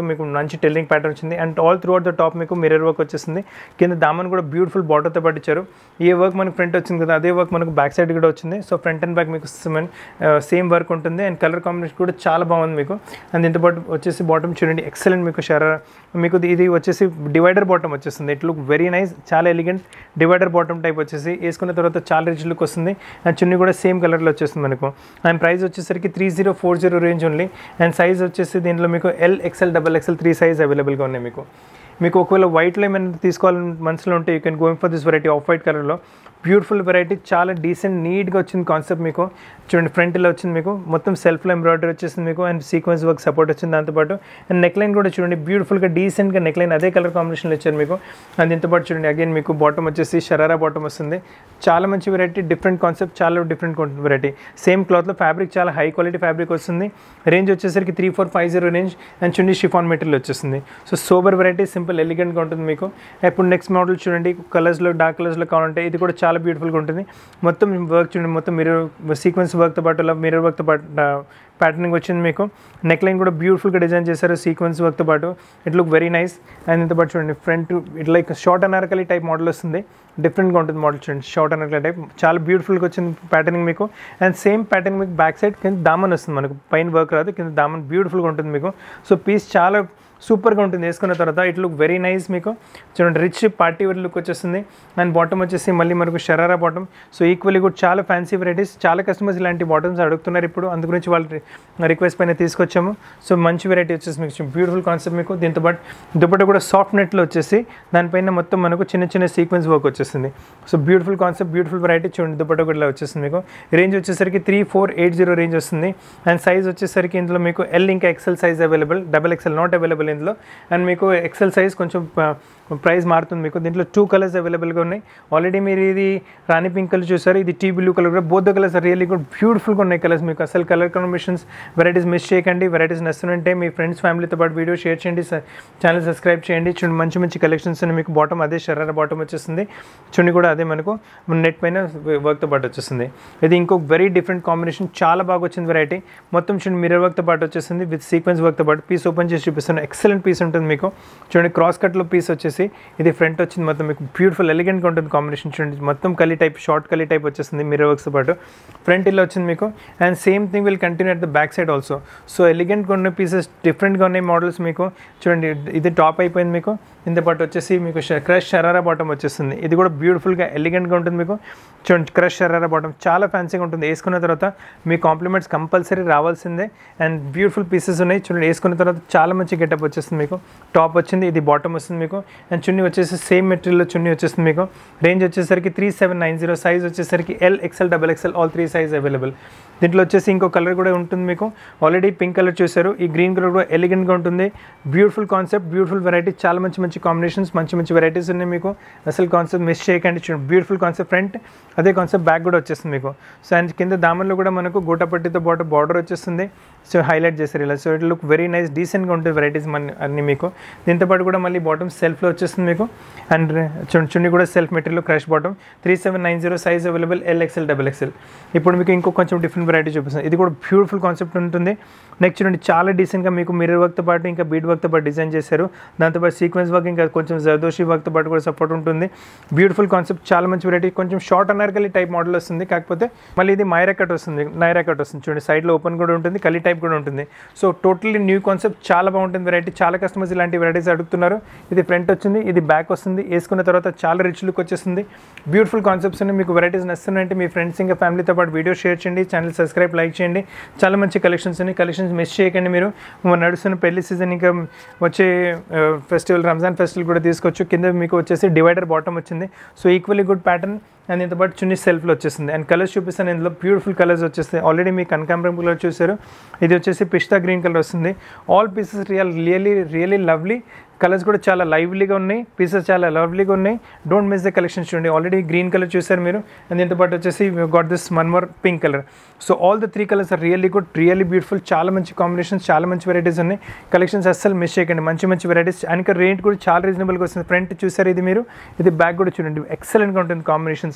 మంచి టెల్లింగ్ ప్యాటర్న్ వచ్చింది and all throughout the top మీకు మిర్రర్ వర్క్ వచ్చేసింది కింద దామన్ కూడా బ్యూటిఫుల్ బార్డర్తో పాటు ఇచ్చారు ఏ వర్క్ మనకు ఫ్రంట్ వచ్చింది కదా అదే వర్క్ మనకు బ్యాక్ సైడ్ కూడా వచ్చింది సో ఫ్రంట్ అండ్ బ్యాక్ మీకు సేమ్ వర్క్ ఉంటుంది అండ్ కలర్ కాంబినేషన్ కూడా చాలా బాగుంది మీకు అండ్ దీంతో పాటు వచ్చేసి బాటమ్ చూడండి ఎక్సలెంట్ మీకు షరా మీకు ఇది వచ్చేసి డివైడర్ బాటమ్ వచ్చేస్తుంది ఇట్ లుక్ వెరీ నైస్ చాలా ఎలిగెంట్ డివైడర్ బాటమ్ టైప్ వచ్చేసి వేసుకున్న తర్వాత చాలా రిచ్ లుక్ వస్తుంది అండ్ చున్నీ కూడా సేమ్ కలర్లో వచ్చేస్తుంది మనకు అండ్ ప్రైస్ వచ్చేసరికి three zero four zero range only and size వచ్చేసి దీంట్లో మీకు L XL double XL three size అవైలబుల్గా ఉన్నాయి మీకు మీకు ఒకవేళ వైట్లో ఏమైనా తీసుకోవాలని మనసులో ఉంటే you can going for this variety of white కలర్లో బ్యూటిఫుల్ వెరైటీ చాలా డీసెంట్ నీట్గా వచ్చింది కాన్సెప్ట్ మీకు చూడండి ఫ్రంట్ ఇలా వచ్చింది మీకు మొత్తం సెల్ఫ్లో ఎంబ్రాయిడరీ వచ్చేసింది మీకు అండ్ సీక్వెన్స్ వర్క్ సపోర్ట్ వచ్చింది దాంతోపాటు అండ్ నెక్ లైన్ కూడా చూడండి బ్యూటిఫుల్గా డీసెంట్గా నెక్ లైన్ అదే కలర్ కాంబినేషన్లో ఇచ్చారు మీకు అండ్ దీంతో పాటు చూడండి అగైన్ మీకు బాటమ్ వచ్చేసి షరారా బాటమ్ వస్తుంది చాలా మంచి వెరైటీ డిఫరెంట్ కాన్సెప్ట్ చాలా డిఫరెంట్ వెరైటీ సేమ్ క్లాత్లో ఫ్యాబ్రిక్ చాలా హై క్వాలిటీ ఫ్యాబ్రిక్ వస్తుంది రేంజ్ వచ్చేసరికి three four five zero range and చున్నీ షిఫాన్ మెటీరియల్ వచ్చేస్తుంది సో సోబర్ వెరైటీ సింపుల్ ఎలిగెంట్గా ఉంటుంది మీకు ఇప్పుడు నెక్స్ట్ మోడల్ చూడండి కలర్స్లో డార్క్ కలర్స్లో కావాలంటే ఇది కూడా చాలా బ్యూటిఫుల్గా ఉంటుంది మొత్తం వర్క్ చూడండి మొత్తం మిర్రర్ సీక్వెన్స్ వర్క్తో పాటు ఇలా మిర్రర్ వర్క్తో పాటు ప్యాటర్నింగ్ వచ్చింది మీకు నెక్ లైన్ కూడా బ్యూటిఫుల్గా డిజైన్ చేశారు సీక్వెన్స్ వర్క్తో పాటు it look very nice and ఇంత పాటు చూడండి front it like short anarkali type model వస్తుంది డిఫరెంట్గా ఉంటుంది మోడల్ చూడండి షార్ట్ అనార్కలి టైప్ చాలా బ్యూటిఫుల్గా వచ్చింది ప్యాటర్నింగ్ మీకు అండ్ సేమ్ ప్యాటర్న్ మీకు బ్యాక్ సైడ్ కింద దామన్ వస్తుంది మనకు పైన వర్క్ రాదు కింద దామన్ బ్యూటిఫుల్గా ఉంటుంది మీకు సో పీస్ చాలా సూపర్గా ఉంటుంది వేసుకున్న తర్వాత ఇట్ లుక్ వెరీ నైస్ మీకు చూడండి రిచ్ పార్టీ వేర్ లుక్ వచ్చేస్తుంది అండ్ బాటమ్ వచ్చేసి మళ్ళీ మనకు షరారా బాటమ్ సో ఈక్వల్లీ కూడా చాలా ఫ్యాన్సీ వెరైటీస్ చాలా కస్టమర్స్ ఇలాంటి బాటమ్స్ అడుగుతున్నారు ఇప్పుడు అందు గురించి వాళ్ళు రిక్వెస్ట్ పైన తీసుకొచ్చాము సో మంచి వెరైటీ వచ్చేసి మీకు బ్యూటిఫుల్ కాన్సెప్ట్ మీకు దీంతో పాటు దుపట్ట కూడా సాఫ్ట్ నెట్లో వచ్చేసి దానిపైన మొత్తం మనకు చిన్న చిన్న సీక్వెన్స్ వర్క్ వచ్చేస్తుంది so beautiful concept beautiful variety చూడండి దుపట్ట కూడా ఇలా వచ్చేస్తుంది మీకు రేంజ్ వచ్చేసరికి three four eight zero range వస్తుంది అండ్ సైజ్ వచ్చేసరికి ఇందులో మీకు ఎల్ ఇంకా XL size available double XL not available ఇందులో అండ్ మీకు ఎక్సెల్ సైజ్ కొంచెం ప్రైస్ మారుతుంది మీకు దీంట్లో టూ కలర్స్ అవైలబుల్గా ఉన్నాయి ఆల్రెడీ మీరు ఇది రాణి పింక్ కలర్ చూసారు ఇది టీ బ్లూ కలర్ కూడా బోత్ కలర్స్ రియల్లీ గుడ్ బ్యూటిఫుల్గా ఉన్నాయి కలర్స్ మీకు అసలు కలర్ కాంబినేషన్స్ వెరైటీస్ మిస్ చేయకండి వెరైటీస్ నచ్చుతుంటే మీ ఫ్రెండ్స్ ఫ్యామిలీతో పాటు వీడియో షేర్ చేయండి ఛానల్ సబ్స్క్రైబ్ చేయండి చూడండి మంచి మంచి కలెక్షన్స్ ఉన్నాయి మీకు బాటమ్ అదే షర్ర బాటమ్ వచ్చేస్తుంది చున్ని కూడా అదే మనకు నెట్ పైన వర్క్తో పాటు వచ్చేస్తుంది ఇది ఇంకొక వెరీ డిఫరెంట్ కాంబినేషన్ చాలా బాగా వచ్చింది వెరైటీ మొత్తం చూడండి మిర్రర్ వర్క్తో పాటు వచ్చేస్తుంది విత్ సీక్వెన్స్ వర్క్తో పాటు పీస్ ఓపెన్ చేసి చూపిస్తాను ఎక్సలెంట్ పీస్ ఉంటుంది మీకు చూడండి క్రాస్ కట్లో పీస్ వచ్చేసి ఇది ఫ్రంట్ వచ్చింది మొత్తం మీకు బ్యూటిఫుల్ ఎలిగెంట్గా ఉంటుంది కాంబినేషన్ చూడండి మొత్తం కలీ టైప్ షార్ట్ కలీ టైప్ వచ్చేస్తుంది మిర్రర్ వర్క్స్ పాటు ఫ్రంట్ ఇలా వచ్చింది మీకు and same thing will continue at the back side also so ఎలిగెంట్గా ఉన్న పీసెస్ డిఫరెంట్గా ఉన్నాయి మోడల్స్ మీకు చూడండి ఇది టాప్ అయిపోయింది మీకు ఇంత పాటు వచ్చేసి మీకు క్రష్ షరారా బాటమ్ వచ్చేస్తుంది ఇది కూడా బ్యూటిఫుల్గా ఎలిగెంట్గా ఉంటుంది మీకు చూడండి క్రష్ షరారా బాటమ్ చాలా ఫ్యాన్సీగా ఉంటుంది వేసుకున్న తర్వాత మీ కాంప్లిమెంట్స్ కంపల్సరీ రావాల్సిందే అండ్ బ్యూటిఫుల్ పీసెస్ ఉన్నాయి చూడండి వేసుకున్న తర్వాత చాలా మంచి గెటప్ వచ్చేస్తుంది మీకు టాప్ వచ్చింది ఇది బాటమ్ వస్తుంది మీకు అండ్ చున్నీ వచ్చేసి సేమ్ మెటీరియల్లో చున్నీ వచ్చేస్తుంది మీకు రేంజ్ వచ్చేసరికి three seven nine zero size వచ్చేసరికి L XL double XL all three size available దీంట్లో వచ్చేసి ఇంకో కలర్ కూడా ఉంటుంది మీకు ఆల్రెడీ పింక్ కలర్ చూసారు ఈ గ్రీన్ కలర్ కూడా ఎలిగెంట్గా ఉంటుంది బ్యూటిఫుల్ కాన్సెప్ట్ బ్యూటిఫుల్ వెరైటీ చాలా మంచి మంచి కాంబినేషన్స్ మంచి మంచి వెరైటీస్ ఉన్నాయి మీకు అసలు కాన్సెప్ట్ మిస్ చేయకండి చూడండి బ్యూటిఫుల్ కాన్సెప్ట్ ఫ్రంట్ అదే కాన్సెప్ట్ బ్యాక్ కూడా వచ్చేస్తుంది మీకు సో అండ్ కింద దామన్లో కూడా మనకు గోటపట్టితో పాటు బార్డర్ వచ్చేస్తుంది సో హైలైట్ చేస్తారు ఇలా so it look very nice డీసెంట్గా ఉంటుంది వెరైటీస్ మన అన్ని మీకు దీంతో పాటు కూడా మళ్ళీ బాటమ్ సెల్ఫ్లో వచ్చేస్తుంది మీకు అండ్ చూడండి చున్నీ కూడా self material crash bottom three seven nine zero size available L XL double XL ఇప్పుడు మీకు ఇంకో కొంచెం డిఫరెంట్ వెరైటీ చూపిస్తుంది ఇది కూడా బ్యూటిఫుల్ కాన్సెప్ట్ ఉంటుంది నెక్స్ట్ చూడండి చాలా డీసెంట్గా మీకు మిర్రర్ వర్క్తో పాటు ఇంకా బీడ్ వర్క్తో పాటు డిజైన్ చేశారు దాంతోపాటు సీక్వెన్స్ వర్క్ ఇంకా కొంచెం జర్దోషి వర్క్తో పాటు కూడా సపోర్ట్ ఉంటుంది బ్యూటిఫుల్ కాన్సెప్ట్ చాలా మంచి వెరైటీ కొంచెం షార్ట్ అనార్కలి టైప్ మోడల్ వస్తుంది కాకపోతే మళ్ళీ ఇది మైరా కట్ వస్తుంది నైరా కట్ వస్తుంది చూడండి సైడ్లో ఓపెన్ కూడా ఉంటుంది కలి టైప్ కూడా ఉంటుంది సో టోటల్లీ న్యూ కాన్సెప్ట్ చాలా బాగుంటుంది వెరైటీ చాలా కస్టమర్స్ ఇలాంటి వెరైటీస్ అడుగుతున్నారు ఇది ఫ్రంట్ వచ్చింది ఇది బ్యాక్ వస్తుంది వేసుకున్న తర్వాత చాలా రిచ్ లుక్ వచ్చేస్తుంది బ్యూటిఫుల్ కాన్సెప్ట్స్ ఉన్నాయి మీకు వెరైటీస్ నచ్చుతున్నాయంటే మీ ఫ్రెండ్స్ ఇంకా ఫ్యామిలీతో పాటు వీడియో షేర్ చేయండి ఛానల్ సబ్స్క్రైబ్ లైక్ చేయండి చాలా మంచి కలెక్షన్స్ ఉన్నాయి కలెక్షన్స్ మిస్ చేయకండి మీరు మన నడుస్తున్న పెళ్లి సీజన్ ఇంకా వచ్చే ఫెస్టివల్ రంజాన్ ఫెస్టివల్ కూడా తీసుకోవచ్చు కింద మీకు వచ్చేసి డివైడర్ బాటమ్ వచ్చింది so equally good pattern and ఇంత పాటు చున్నీ సెల్ఫ్లో వచ్చేసింది అండ్ కలర్స్ చూపిస్తాను ఇందులో బ్యూటిఫుల్ కలర్స్ వచ్చేస్తాయి ఆల్రెడీ మీ కనకాంబరం కలర్ చూసారు ఇది వచ్చేసి పిస్తా గ్రీన్ కలర్ వస్తుంది all pieces real really really lovely colours కూడా చాలా లైవ్లీగా ఉన్నాయి పీసెస్ చాలా లవ్లీగా ఉన్నాయి డోంట్ మిస్ ద కలెక్షన్స్ చూడండి ఆల్రెడీ గ్రీన్ కలర్ చూసారు మీరు అండ్ దీంతో పాటు వచ్చేసి got this one more pink colour so all the three colours are really good really beautiful చాలా మంచి కాంబినేషన్స్ చాలా మంచి వెరైటీస్ ఉన్నాయి కలెక్షన్స్ అస్సలు మిస్ చేయకండి మంచి మంచి వెరైటీస్ అండ్ రేట్ కూడా చాలా రీజనబుల్గా వస్తుంది ఫ్రంట్ చూసారు ఇది మీరు ఇది బ్యాక్ కూడా చూడండి ఎక్సలెంట్గా ఉంటుంది combinations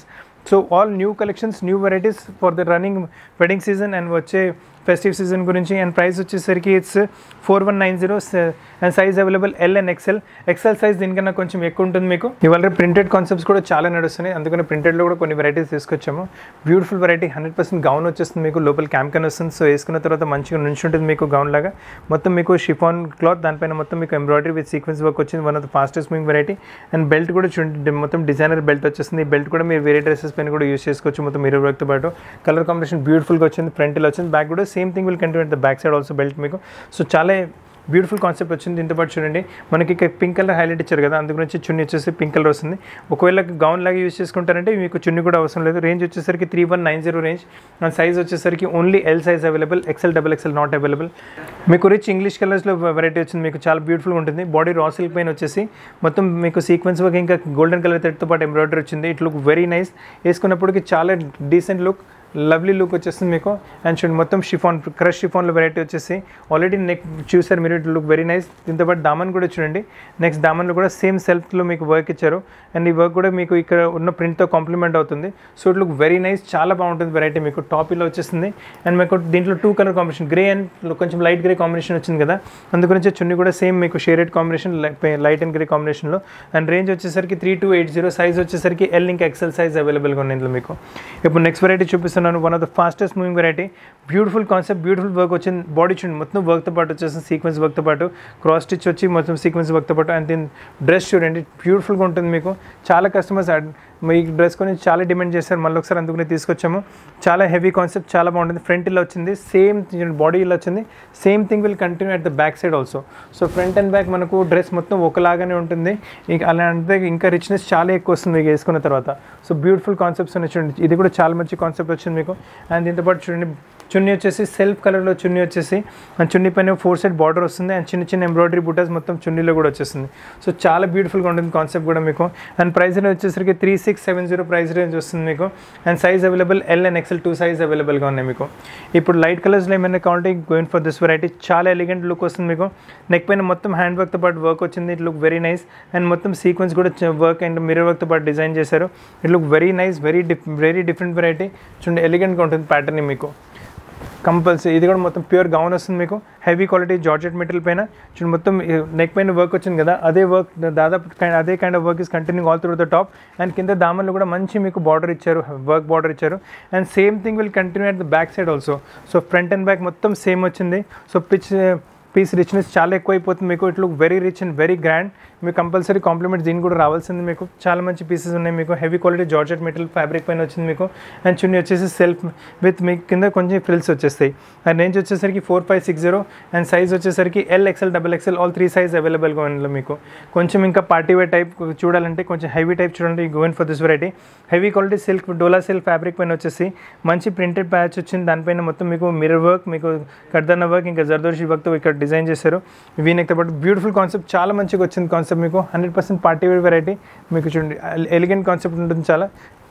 so all new collections new varieties for the running wedding season and వచ్చే ఫెస్టివ్ సీజన్ గురించి అండ్ ప్రైస్ వచ్చేసరికి it's four one nine zero and size available L and XL XL size దీనికన్నా కొంచెం ఎక్కువ ఉంటుంది మీకు ఇవాళ ప్రింటెడ్ కాన్సెప్ట్స్ కూడా చాలా నడుస్తున్నాయి అందుకని ప్రింటెడ్లో కూడా కొన్ని వెరైటీస్ తీసుకొచ్చాము beautiful variety hundred percent gown వచ్చేస్తుంది మీకు లోపల క్యామ్కన్ వస్తుంది సో వేసుకున్న తర్వాత మంచిగా నుంచి ఉంటుంది మీకు గౌన్ లాగా మొత్తం మీకు షిఫాన్ క్లాత్ దానిపైన మొత్తం మీకు ఎంబ్రాయిడరీ విత్ సీక్వెన్స్ వర్క్ వచ్చింది one of the fastest moving variety and belt కూడా చూడండి మొత్తం డిజైనర్ బెల్ట్ వచ్చేస్తుంది ఈ బెల్ట్ కూడా మీరు వేరే డ్రెస్సెస్ పైన కూడా యూస్ చేసుకోవచ్చు మొత్తం మిర్రర్ వర్క్తో పాటు కలర్ కాంబినేషన్ బ్యూటిఫుల్గా వచ్చింది ఫ్రంట్ ఇలా వచ్చింది బ్యాక్ కూడా same thing will continue the back side also belt మీకు సో చాలా బ్యూటిఫుల్ కాన్సెప్ట్ వచ్చింది దీంతో పాటు చూడండి మనకి ఇక్కడ పింక్ కలర్ హైలైట్ ఇచ్చారు కదా అందు గురించి చున్నీ వచ్చేసి పింక్ కలర్ వస్తుంది ఒకవేళ గౌన్ లాగా యూస్ చేసుకుంటారంటే మీకు చున్నీ కూడా అవసరం లేదు రేంజ్ వచ్చేసరికి three one nine zero range and size వచ్చేసరికి only L size available XL double XL not available మీకు రిచ్ ఇంగ్లీష్ కలర్స్లో వెరైటీ వచ్చింది మీకు చాలా బ్యూటిఫుల్గా ఉంటుంది బాడీ రా సిల్క్ పైన వచ్చేసి మొత్తం మీకు సీక్వెన్స్ వర్క్ ఇంకా గోల్డెన్ కలర్ థ్రెడ్తో పాటు ఎంబ్రాయిడరీ వచ్చింది ఇట్ లుక్ వెరీ నైస్ వేసుకున్నప్పటికి చాలా డీసెంట్ లుక్ లవ్లీ లుక్ వచ్చేస్తుంది మీకు అండ్ చూడండి మొత్తం షిఫాన్ క్రష్ షిఫాన్లో వెరైటీ వచ్చేసి ఆల్రెడీ నెక్ చూసారు మీరు ఇట్ లుక్ వెరీ నైస్ దీంతో పాటు దామన్ కూడా చూడండి నెక్స్ట్ దామన్లో కూడా సేమ్ సెల్ఫ్లో మీకు వర్క్ ఇచ్చారు అండ్ ఈ వర్క్ కూడా మీకు ఇక్కడ ఉన్న ప్రింట్తో కాంప్లిమెంట్ అవుతుంది so it look very nice చాలా బాగుంటుంది వెరైటీ మీకు టాప్ ఇలా వచ్చేస్తుంది అండ్ మీకు దీంట్లో two colour combination grey and కొంచెం లైట్ గ్రే కాంబినేషన్ వచ్చింది కదా అందుగురించి చున్నీ కూడా సేమ్ మీకు shaded combination light and grey కాంబినేషన్లో అండ్ రేంజ్ వచ్చేసరికి three two eight zero size వచ్చేసరికి ఎల్ ఇంకా ఎక్సెల్ సైజ్ అవైలబుల్గా ఉంది ఇందులో మీకు ఇప్పుడు నెక్స్ట్ వెరైటీ చూపిస్తున్నాను one of the fastest moving variety beautiful concept beautiful work వచ్చింది బాడీ చూడండి మొత్తం వర్క్తో పాటు వచ్చేసి సీక్వెన్స్ వర్క్తో పాటు క్రాస్ స్టిచ్ వచ్చి మొత్తం సీక్వెన్స్ వర్క్తో పాటు అండ్ దీని డ్రెస్ చూడండి బ్యూటిఫుల్గా ఉంటుంది మీకు చాలా కస్టమర్స్ మీ డ్రెస్ కొని చాలా డిమాండ్ చేశారు మళ్ళీ ఒకసారి అందుకని తీసుకొచ్చాము చాలా హెవీ కాన్సెప్ట్ చాలా బాగుంటుంది ఫ్రంట్ ఇలా వచ్చింది సేమ్ బాడీ ఇలా వచ్చింది same thing will continue at the back side also so front and back మనకు డ్రెస్ మొత్తం ఒకలాగానే ఉంటుంది ఇంకా అలా అంటే ఇంకా రిచ్నెస్ చాలా ఎక్కువ వస్తుంది మీకు వేసుకున్న తర్వాత సో బ్యూటిఫుల్ కాన్సెప్ట్స్ ఉన్నాయి చూడండి ఇది కూడా చాలా మంచి కాన్సెప్ట్ వచ్చింది మీకు అండ్ దీంతో పాటు చూడండి చున్నీ వచ్చేసి సెల్ఫ్ కలర్లో చున్నీ వచ్చేసి అండ్ చున్నీ పైన ఫోర్ సైడ్ బార్డర్ వస్తుంది అండ్ చిన్న చిన్న ఎంబ్రాయిడరీ బుటాస్ మొత్తం చున్నీలో కూడా వచ్చేస్తుంది సో చాలా బ్యూటిఫుల్గా ఉంటుంది కాన్సెప్ట్ కూడా మీకు అండ్ ప్రైస్ రేంజ్ వచ్చేసరికి three six seven zero price range వస్తుంది మీకు and size available L and XL two size అవైలబుల్గా ఉన్నాయి మీకు ఇప్పుడు లైట్ కలర్స్లో ఏమైనా కావాలంటే గోయిన్ ఫర్ దిస్ వెరైటీ చాలా ఎలిగెంట్ లుక్ వస్తుంది మీకు నెక్ పైన మొత్తం హ్యాండ్ వర్క్తో పాటు వర్క్ వచ్చింది it look very nice and మొత్తం సీక్వెన్స్ కూడా వర్క్ అండ్ మిర్రర్ వర్క్తో పాటు డిజైన్ చేశారు it look very nice very diff very different variety చూడండి ఎలిగెంట్గా ఉంటుంది ప్యాటర్న్ మీకు కంపల్సరీ ఇది కూడా మొత్తం ప్యూర్ గౌన్ వస్తుంది మీకు హెవీ క్వాలిటీ జార్జెట్ మెటీరియల్ పైన చూడండి మొత్తం నెక్ పైన వర్క్ వచ్చింది కదా అదే వర్క్ దాదాపు kind- అదే kind of work is continue all through the top and కింద దామన్లో కూడా మంచి మీకు బార్డర్ ఇచ్చారు వర్క్ బార్డర్ ఇచ్చారు and same thing will continue at the back side also so front and back మొత్తం సేమ్ వచ్చింది సో పిచ్ పీస్ రిచ్నెస్ చాలా ఎక్కువైపోతుంది మీకు it look very rich and very grand మీకు కంపల్సరీ కాంప్లిమెంట్స్ దీనికి కూడా రావాల్సింది మీకు చాలా మంచి పీసెస్ ఉన్నాయి మీకు heavy quality georgette material fabric పైన వచ్చింది మీకు అండ్ చున్నీ వచ్చేసి సెల్ఫ్ విత్ మీకు కింద కొంచెం ఫ్రిల్స్ వచ్చేస్తాయి అండ్ రేంజ్ వచ్చేసరికి four five six zero and size వచ్చేసరికి L XL double XL all three size అవైలబుల్గా ఉంది మీకు కొంచెం ఇంకా పార్టీ వేర్ టైప్ చూడాలంటే కొంచెం హెవీ టైప్ చూడండి going for this variety heavy quality silk dola silk fabric పైన వచ్చేసి మంచి ప్రింటెడ్ ప్యాచ్ వచ్చింది దానిపైన మొత్తం మీకు మిర్రర్ వర్క్ మీకు కర్దన్న వర్క్ ఇంకా జర్దోషి వర్క్తో ఇక్కడ డిజైన్ చేశారు వీనెక్తో పాటు బ్యూటిఫుల్ కాన్సెప్ట్ చాలా మంచిగా వచ్చింది కాన్సెప్ట్ మీకు hundred percent party wear variety మీకు చూడండి ఎలిగెంట్ కాన్సెప్ట్ ఉంటుంది చాలా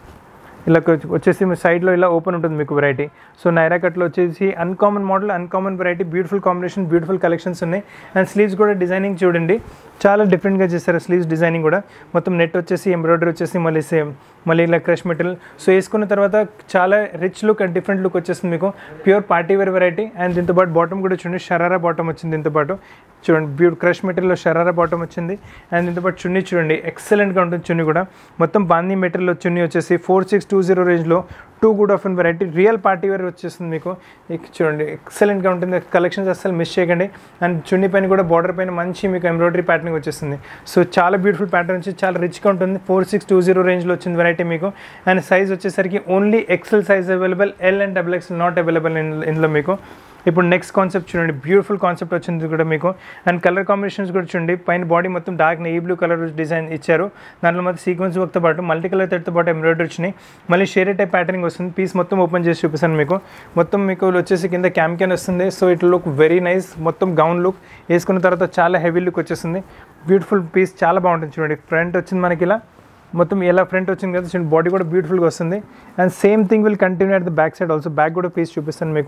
ఇలా కొ- వచ్చేసి మీ సైడ్లో ఇలా ఓపెన్ ఉంటుంది మీకు వెరైటీ సో నైరా కట్లో వచ్చేసి uncommon model uncommon variety beautiful combination beautiful collections ఉన్నాయి అండ్ స్లీవ్స్ కూడా డిజైనింగ్ చూడండి చాలా డిఫరెంట్గా చేస్తారు స్లీవ్స్ డిజైనింగ్ కూడా మొత్తం నెట్ వచ్చేసి ఎంబ్రాయిడరీ వచ్చేసి మళ్ళీ సేమ్ మళ్ళీ ఇలా క్రష్ మెటీరియల్ సో వేసుకున్న తర్వాత చాలా rich look and different look వచ్చేస్తుంది మీకు pure party wear variety and దీంతో పాటు బాటమ్ కూడా చూడండి షరారా బాటమ్ వచ్చింది దీంతో పాటు చూడండి బ్యూట్ క్రష్ మెటీరియల్లో షరారా బాటమ్ వచ్చింది అండ్ దీంతో పాటు చున్నీ చూడండి ఎక్సలెంట్గా ఉంటుంది చున్నీ కూడా మొత్తం బాందీ మెటీరియల్ చున్నీ వచ్చేసి ఫోర్ సిక్స్ టూ జీరో రేంజ్లో too good of and variety real party wear వచ్చేస్తుంది మీకు ఇక చూడండి ఎక్సలెంట్గా ఉంటుంది కలెక్షన్స్ అస్సలు మిస్ చేయకండి అండ్ చున్నీ పైన కూడా బార్డర్ పైన మంచి మీకు ఎంబ్రాయిడరీ ప్యాటర్న్ వచ్చేస్తుంది సో చాలా బ్యూటిఫుల్ ప్యాటర్న్ వచ్చి చాలా రిచ్గా ఉంటుంది ఫోర్ సిక్స్ టూ జీరో రేంజ్లో వచ్చింది వెరైటీ మీకు అండ్ సైజ్ వచ్చేసరికి only XL size available L and double XL not available ఇందులో మీకు ఇప్పుడు నెక్స్ట్ కాన్సెప్ట్ చూడండి బ్యూటిఫుల్ కాన్సెప్ట్ వచ్చింది కూడా మీకు అండ్ కలర్ కాంబినేషన్స్ కూడా చూడండి పైన బాడీ మొత్తం డార్క్ నెయ్యి బ్లూ కలర్ డిజైన్ ఇచ్చారు దాంట్లో మొత్తం సీక్వెన్స్ వర్క్తో పాటు మల్టీ కలర్ థెడ్తో పాటు ఎంబ్రాయిడరీ వచ్చినాయి మళ్ళీ షేరే టైప్ ప్యాటర్నింగ్ వస్తుంది పీస్ మొత్తం ఓపెన్ చేసి చూపిస్తాను మీకు మొత్తం మీకు వచ్చేసి కింద క్యామ్ క్యాన్ వస్తుంది so it look very nice మొత్తం గౌన్ లుక్ వేసుకున్న తర్వాత చాలా హెవీ లుక్ వచ్చేస్తుంది బ్యూటిఫుల్ పీస్ చాలా బాగుంటుంది చూడండి ఫ్రంట్ వచ్చింది మనకి ఇలా మొత్తం ఎలా ఫ్రంట్ వచ్చింది కదా చూడండి బాడీ కూడా బ్యూటిఫుల్గా వస్తుంది and same thing will continue at the back side also back కూడా పీస్ చూపిస్తాను మీకు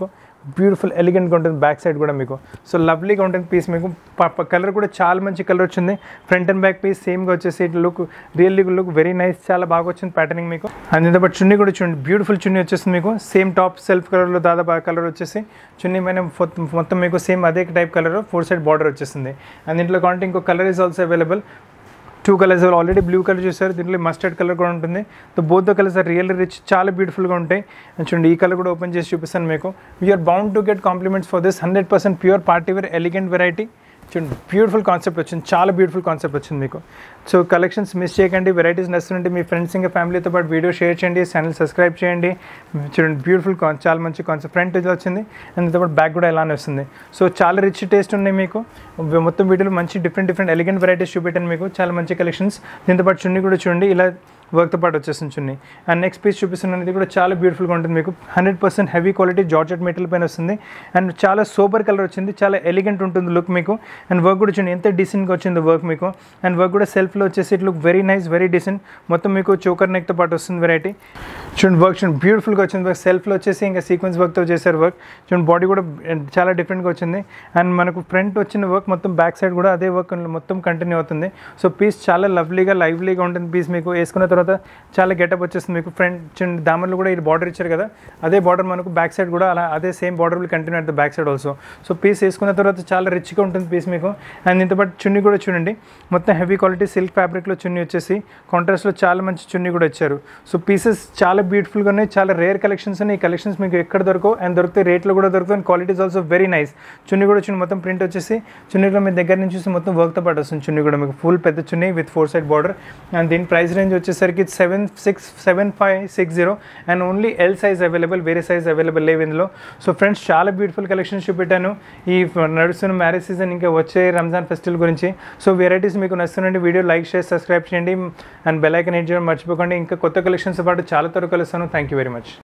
బ్యూటిఫుల్ ఎలిగెంట్గా ఉంటుంది బ్యాక్ సైడ్ కూడా మీకు సో లవ్లీగా ఉంటుంది పీస్ మీకు కలర్ కూడా చాలా మంచి కలర్ వచ్చింది ఫ్రంట్ అండ్ బ్యాక్ పీస్ సేమ్గా వచ్చేసి it look really look very nice చాలా బాగా వచ్చింది ప్యాటర్నింగ్ మీకు అండ్ బట్ చున్నీ కూడా చూడండి బ్యూటిఫుల్ చున్నీ వచ్చేసింది మీకు సేమ్ టాప్ సెల్ఫ్ కలర్లో దాదాపు కలర్ వచ్చేసి చున్నీ పైన మొత్తం- మొత్తం మీకు సేమ్ అదే type colour four side border వచ్చేసింది అండ్ దీంట్లో కావాలంటే ఇంకో colour is also available two colours already blue colour చూసారు దీంట్లో మస్టర్డ్ కలర్ కూడా ఉంటుంది so both the colours are real rich చాలా బ్యూటిఫుల్గా ఉంటాయి And చూడండి ఈ కలర్ కూడా ఓపెన్ చేసి చూపిస్తాను మీకు we are bound to get compliments for this hundred percent pure party wear elegant variety చూడండి బ్యూటిఫుల్ కాన్సెప్ట్ వచ్చింది చాలా బ్యూటిఫుల్ కాన్సెప్ట్ వచ్చింది మీకు సో కలెక్షన్స్ మిస్ చేయకండి వెరైటీస్ నచ్చుతుంటే మీ ఫ్రెండ్స్ ఇంకా ఫ్యామిలీతో పాటు వీడియో షేర్ చేయండి ఛానల్ సబ్స్క్రైబ్ చేయండి చూడండి బ్యూటిఫుల్ కాన్ చాలా మంచి కాన్సెప్ట్ ఫ్రంట్ ఇలా వచ్చింది అండ్ దాంతో పాటు బ్యాక్ కూడా ఇలానే వస్తుంది సో చాలా రిచ్ టేస్ట్ ఉన్నాయి మీకు మొత్తం వీడియోలో మంచి డిఫరెంట్ డిఫరెంట్ ఎలిగెంట్ వెరైటీస్ చూపెట్టాను మీకు చాలా మంచి కలెక్షన్స్ దీంతో పాటు చున్నీ కూడా చూడండి ఇలా వర్క్తో పాటు వచ్చేస్తుంది చున్నీ అండ్ నెక్స్ట్ పీస్ చూపిస్తున్నాను ఇది కూడా చాలా బ్యూటిఫుల్గా ఉంటుంది మీకు hundred percent heavy quality georgette material పైన వస్తుంది అండ్ చాలా సూపర్ కలర్ వచ్చింది చాలా ఎలిగెంట్ ఉంటుంది లుక్ మీకు అండ్ వర్క్ కూడా చూడండి ఎంత డీసెంట్గా వచ్చింది వర్క్ మీకు అండ్ వర్క్ కూడా సెల్ఫ్లో వచ్చేసి it look very nice very decent మొత్తం మీకు చోకర్ నెక్తో పాటు వస్తుంది వెరైటీ చూడండి వర్క్ చూడండి బ్యూటిఫుల్గా వచ్చింది వర్క్ సెల్ఫ్లో వచ్చేసి ఇంకా సీక్వెన్స్ వర్క్తో చేశారు వర్క్ చూడండి బాడీ కూడా చాలా డిఫరెంట్గా వచ్చింది అండ్ మనకు ఫ్రంట్ వచ్చిన వర్క్ మొత్తం బ్యాక్ సైడ్ కూడా అదే వర్క్ మొత్తం కంటిన్యూ అవుతుంది సో పీస్ చాలా లవ్లీగా లైవ్లీగా ఉంటుంది పీస్ మీకు వేసుకున్న తర్వాత చాలా గెటప్ వచ్చేస్తుంది మీకు ఫ్రంట్ చిన్న దామర్లు కూడా ఇది బార్డర్ ఇచ్చారు కదా అదే బార్డర్ మనకు బ్యాక్ సైడ్ కూడా అలా అదే same border will continue at the back side also so piece వేసుకున్న తర్వాత చాలా రిచ్గా ఉంటుంది పీస్ మీకు అండ్ దీంతో పాటు చున్నీ కూడా చూడండి మొత్తం హెవీ క్వాలిటీ సిల్క్ ఫ్యాబ్రిక్లో చున్నీ వచ్చేసి కాంట్రాస్ట్లో చాలా మంచి చున్నీ కూడా ఇచ్చారు సో పీసెస్ చాలా బ్యూటిఫుల్గా ఉన్నాయి చాలా రేర్ కలెక్షన్స్ ఉన్నాయి ఈ కలెక్షన్స్ మీకు ఎక్కడ దొరకవు అండ్ దొరికితే రేట్లో కూడా దొరుకుతుంది and quality is also very nice చున్నీ కూడా చూడండి మొత్తం ప్రింట్ వచ్చేసి చున్నీలో మీ దగ్గర నుంచి చూసి మొత్తం వర్క్తో పాటు వస్తుంది చున్నీ కూడా మీకు ఫుల్ పెద్ద చున్నీ with four side border and దీని ప్రైస్ రేంజ్ వచ్చేసరికి seven six seven five six zero and only L size available వేరే సైజ్ అవైలబుల్ లేవు ఇందులో సో ఫ్రెండ్స్ చాలా బ్యూటిఫుల్ కలెక్షన్స్ చూపెట్టాను ఈ నడుస్తున్న మ్యారేజ్ సీజన్ ఇంకా వచ్చే రంజాన్ ఫెస్టివల్ గురించి సో వెరైటీస్ మీకు నచ్చుతుందండి వీడియో లైక్ షేర్ సబ్స్క్రైబ్ చేయండి అండ్ బెల్ ఐకన్ హిట్ చేయడం మర్చిపోకండి ఇంకా కొత్త కలెక్షన్స్ పాటు చాలా త్వరగా కలుస్తాను థ్యాంక్ యూ వెరీ మచ్